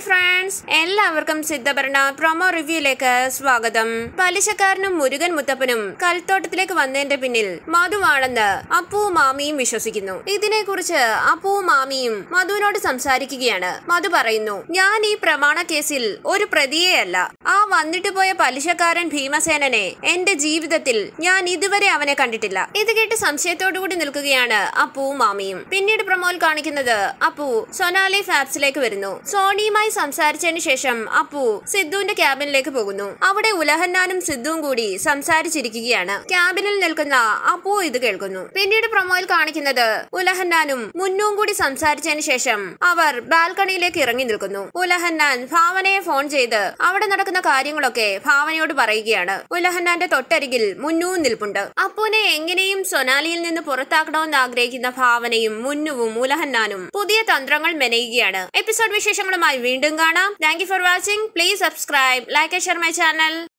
friends എല്ലാവർക്കും സിദ്ധഭരണ promo റിവ്യൂയിലേക്ക് സ്വാഗതം പലിശക്കാരനും മുരുകൻ മുത്തപ്പനും കൽത്തോട്ടത്തിലേക്ക് വന്നതിന്റെ പിന്നിൽ മധുവാണെന്ന് അപ്പുവും മാമിയും വിശ്വസിക്കുന്നു ഇതിനെക്കുറിച്ച് അപ്പുവും മാമിയും മധുവിനോട് സംസാരിക്കുകയാണ് മധു പറയുന്നു ഞാൻ ഈ പ്രമാണ കേസിൽ ഒരു പ്രതിയെയല്ല ആ വന്നിട്ട് പോയ പലിശക്കാരൻ ഭീമസേനനെ എന്റെ ജീവിതത്തിൽ ഞാൻ ഇതുവരെ അവനെ കണ്ടിട്ടില്ല ഇത് കേട്ട് സംശയത്തോടു കൂടി നിൽക്കുകയാണ് അപ്പുവും മാമിയും പിന്നീട് പ്രമോൽ കാണിക്കുന്നത് അപ്പു സൊനാലി ഫാബ്സിലേക്ക് വരുന്നു സോണിയുമായി സംസാരിച്ചതിന് ശേഷം അപ്പു സിദ്ധുവിന്റെ ക്യാബിനിലേക്ക് പോകുന്നു അവിടെ ഉലഹന്നാനും സിദ്ധുവും കൂടി സംസാരിച്ചിരിക്കുകയാണ് ക്യാബിനിൽ നിൽക്കുന്ന അപ്പു ഇത് കേൾക്കുന്നു പിന്നീട് പ്രൊമോയിൽ കാണിക്കുന്നത് ഉലഹന്നാനും മുന്നും കൂടി സംസാരിച്ചതിന് ശേഷം അവർ ബാൽക്കണിയിലേക്ക് ഇറങ്ങി നിൽക്കുന്നു ഉലഹന്നാൻ ഭാവനയെ ഫോൺ ചെയ്ത് അവിടെ നടക്കുന്ന കാര്യങ്ങളൊക്കെ ഭാവനയോട് പറയുകയാണ് ഉലഹന്നാന്റെ തൊട്ടരികിൽ മുന്നുവും നിൽപ്പുണ്ട് അപ്പുവിനെ എങ്ങനെയും സൊനാലിയിൽ നിന്ന് പുറത്താക്കണമെന്ന് ആഗ്രഹിക്കുന്ന ഭാവനയും മുന്നുവും ഉലഹന്നാനും പുതിയ തന്ത്രങ്ങൾ മെനയുകയാണ് എപ്പിസോഡ് വിശേഷങ്ങളുമായി വീണ്ടും കാണാം thank you for watching please subscribe like share my channel